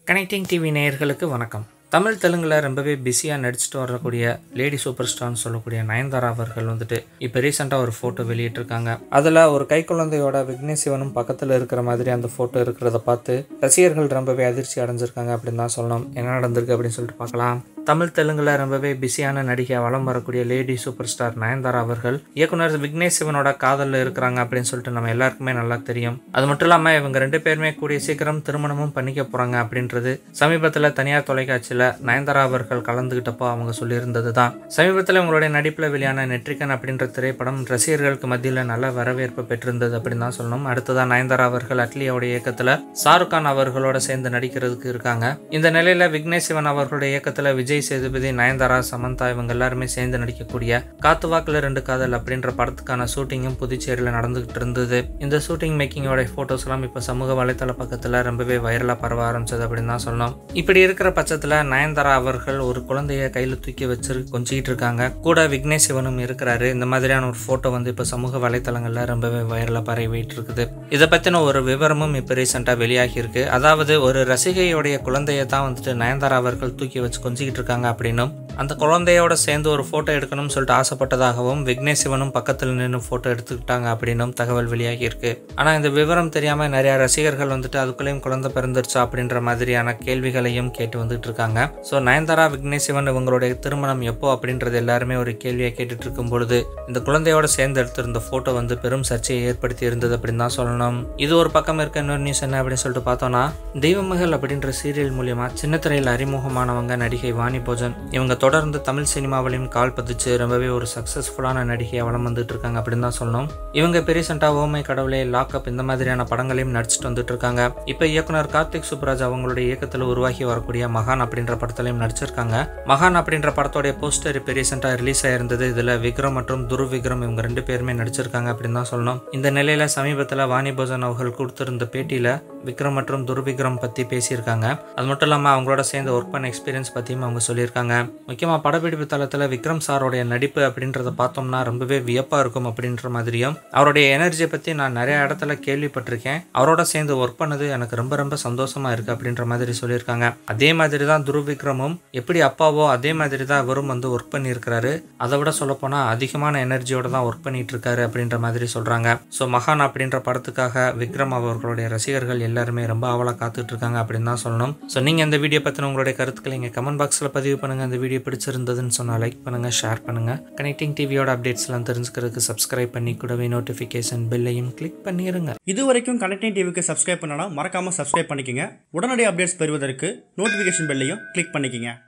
connecting TV நேயர்களுக்கு வணக்கம் தமிழ் தெலுங்கில் ரொம்பவே பிஸியாக நடிச்சுட்டு வரக்கூடிய லேடி சூப்பர் ஸ்டார்னு சொல்லக்கூடிய நயன்தாரா அவர்கள் வந்துட்டு இப்போ ரீசெண்டாக ஒரு ஃபோட்டோ வெளியிட்டிருக்காங்க அதில் ஒரு கை குழந்தையோட விக்னேஷ் சிவனும் பக்கத்தில் இருக்கிற மாதிரி அந்த ஃபோட்டோ இருக்கிறத பார்த்து ரசிகர்கள் ரொம்பவே அதிர்ச்சி அடைஞ்சிருக்காங்க அப்படின்னு தான் சொல்லணும் என்ன நடந்திருக்கு அப்படின்னு சொல்லிட்டு பார்க்கலாம் தமிழ் தெலுங்குல ரொம்பவே பிஸியான நடிகை வலம் வரக்கூடிய லேடி சூப்பர் ஸ்டார் நயன்தாரா அவர்கள் இயக்குனர் விக்னேஷ் சிவனோட காதலில் இருக்கிறாங்க அப்படின்னு சொல்லிட்டு நம்ம எல்லாருக்குமே நல்லா தெரியும் அது மட்டும் இல்லாமல் இவங்க ரெண்டு பேருமே கூடிய சீக்கிரம் திருமணமும் பண்ணிக்க போகிறாங்க அப்படின்றது சமீபத்தில் தனியார் தொலைக்காட்சியில் நயன்தாரா அவர்கள் கலந்துக்கிட்டப்போ அவங்க சொல்லியிருந்தது தான் சமீபத்தில் இவங்களுடைய நடிப்பில் வெளியான நெட்ரிகன் அப்படின்ற திரைப்படம் ரசிகர்களுக்கு மத்தியில் நல்ல வரவேற்பு பெற்றிருந்தது அப்படின்னு தான் சொல்லணும் அடுத்ததான் நயன்தாரா அவர்கள் அட்லியோட இயக்கத்தில் ஷாருக் கான் அவர்களோட சேர்ந்து நடிக்கிறதுக்கு இருக்காங்க இந்த நிலையில் விக்னேஷ் சிவன் அவர்களுடைய இயக்கத்தில் விஜய் சேதுபதி நயன்தாரா சமந்தா இவங்க எல்லாருமே சேர்ந்து நடிக்கக்கூடிய காத்து வாக்குல ரெண்டு காதல் அப்படின்ற படத்துக்கான ஷூட்டிங்கும் புதுச்சேரியில் நடந்துகிட்டு இருந்தது இந்த ஷூட்டிங் மேக்கிங்கோட ஃபோட்டோஸ் எல்லாம் இப்போ சமூக வலைத்தள பக்கத்தில் ரொம்பவே வைரலாக பரவ ஆரம்பிச்சது அப்படின்னு தான் சொல்லணும் இப்படி இருக்கிற பட்சத்தில் நயன்தாரா அவர்கள் ஒரு குழந்தைய கையில் தூக்கி வச்சு கொஞ்சிக்கிட்டு இருக்காங்க கூட விக்னேஷ் சிவனும் இருக்கிறாரு இந்த மாதிரியான ஒரு ஃபோட்டோ வந்து இப்போ சமூக வலைத்தளங்களில் ரொம்பவே வைரலாக பரவிட்டு இருக்குது இதை பற்றின ஒரு விவரமும் இப்போ ரீசெண்டாக வெளியாகி இருக்கு அதாவது ஒரு ரசிகையுடைய குழந்தையை தான் வந்துட்டு நயன்தாரா அவர்கள் தூக்கி வச்சு கொஞ்சிக்கிட்டு இருக்காங்க அப்படின்னும் அந்த குழந்தையோட சேர்ந்து ஒரு ஃபோட்டோ எடுக்கணும்னு சொல்லிட்டு ஆசைப்பட்டதாகவும் விக்னேஷ் சிவனும் பக்கத்தில் நின்று ஃபோட்டோ எடுத்துக்கிட்டாங்க அப்படின்னும் தகவல் வெளியாகி இருக்கு ஆனால் இந்த விவரம் தெரியாமல் நிறைய ரசிகர்கள் வந்துட்டு அதுக்குள்ளேயும் குழந்தை பிறந்துருச்சா அப்படின்ற மாதிரியான கேள்விகளையும் கேட்டு வந்துட்டு இருக்காங்க ஸோ நயன்தாரா விக்னேஷ் சிவன் இவங்களுடைய திருமணம் எப்போ அப்படின்றது எல்லாருமே ஒரு கேள்வியை கேட்டுட்டு இருக்கும் பொழுது இந்த குழந்தையோட சேர்ந்து எடுத்திருந்த ஃபோட்டோ வந்து பெரும் சர்ச்சையை ஏற்படுத்தி இருந்தது அப்படின்னு தான் சொல்லணும் இது ஒரு பக்கம் இருக்க இன்னொரு நியூஸ் என்ன அப்படின்னு சொல்லிட்டு பார்த்தோம்னா தெய்வமகள் அப்படின்ற சீரியல் மூலியமா சின்ன திரையில் அறிமுகமானவங்க நடிகை வாணி போஜன் இவங்க தொடர்ந்து தமிழ் சினிமாவிலையும் கால் பதிச்சு ரொம்பவே ஒரு சக்ஸஸ்ஃபுல்லான நடிகையாக வளம் வந்துட்டு இருக்காங்க அப்படின்னு தான் சொல்லணும் இவங்க இப்போ ரீசெண்டாக ஓமை கடவுளே லாக்அப் இந்த மாதிரியான படங்களையும் நடிச்சிட்டு வந்துட்டு இருக்காங்க இப்போ இயக்குனர் கார்த்திக் சுப்ராஜ் அவங்களுடைய இயக்கத்தில் உருவாகி வரக்கூடிய மகான் அப்படின்ற படத்துலையும் நடிச்சிருக்காங்க மகான் அப்படின்ற படத்தோடைய போஸ்டர் இப்போ ரீசெண்டாக ரிலீஸ் ஆயிருந்தது இதில் விக்ரம் மற்றும் துரு விக்ரம் இவங்க ரெண்டு பேருமே நடிச்சிருக்காங்க அப்படின்னு தான் சொல்லணும் இந்த நிலையில சமீபத்தில் வாணி போஜன் அவர்கள் கொடுத்திருந்த பேட்டியில் விக்ரம் மற்றும் துர்விக்ரம் பற்றி பேசியிருக்காங்க அது மட்டும் இல்லாமல் அவங்களோட சேர்ந்து ஒர்க் பண்ண எக்ஸ்பீரியன்ஸ் பற்றியும் அவங்க சொல்லியிருக்காங்க முக்கியமாக படப்பிடிப்பு தளத்தில் விக்ரம் சாரோடைய நடிப்பு அப்படின்றத பார்த்தோம்னா ரொம்பவே வியப்பாக இருக்கும் அப்படின்ற மாதிரியும் அவருடைய எனர்ஜியை பற்றி நான் நிறைய இடத்துல கேள்விப்பட்டிருக்கேன் அவரோட சேர்ந்து ஒர்க் பண்ணது எனக்கு ரொம்ப ரொம்ப சந்தோஷமா இருக்கு அப்படின்ற மாதிரி சொல்லியிருக்காங்க அதே மாதிரி தான் துருவ் விக்ரமும் எப்படி அப்பாவோ அதே மாதிரி தான் இவரும் வந்து ஒர்க் பண்ணியிருக்கிறாரு அதை விட சொல்லப்போனால் அதிகமான எனர்ஜியோட தான் ஒர்க் பண்ணிட்டு இருக்காரு அப்படின்ற மாதிரி சொல்கிறாங்க ஸோ மகான் அப்படின்ற படத்துக்காக விக்ரம் அவர்களுடைய ரசிகர்கள் எல்லாருமே ரொம்ப ஆவலாக காத்துட்டு இருக்காங்க அப்படின்னு தான் சொல்லணும் ஸோ நீங்கள் இந்த வீடியோ பற்றின உங்களுடைய கருத்துக்களை இங்கே கமெண்ட் பாக்ஸில் பதிவு பண்ணுங்கள் இந்த வீடியோ பிடிச்சிருந்ததுன்னு சொன்னால் லைக் பண்ணுங்கள் ஷேர் பண்ணுங்கள் கனெக்டிங் டிவியோட அப்டேட்ஸ்லாம் தெரிஞ்சுக்கிறதுக்கு சப்ஸ்கிரைப் பண்ணி கூடவே நோட்டிஃபிகேஷன் பெல்லையும் கிளிக் பண்ணிடுங்க இது வரைக்கும் கனெக்டிங் டிவிக்கு சப்ஸ்கிரைப் பண்ணனா மறக்காம சப்ஸ்கிரைப் பண்ணிக்கங்க உடனடி அப்டேட்ஸ் பெறுவதற்கு நோட்டிஃபிகேஷன் பெல்லையும் கிளிக் பண்ணிக்கங்க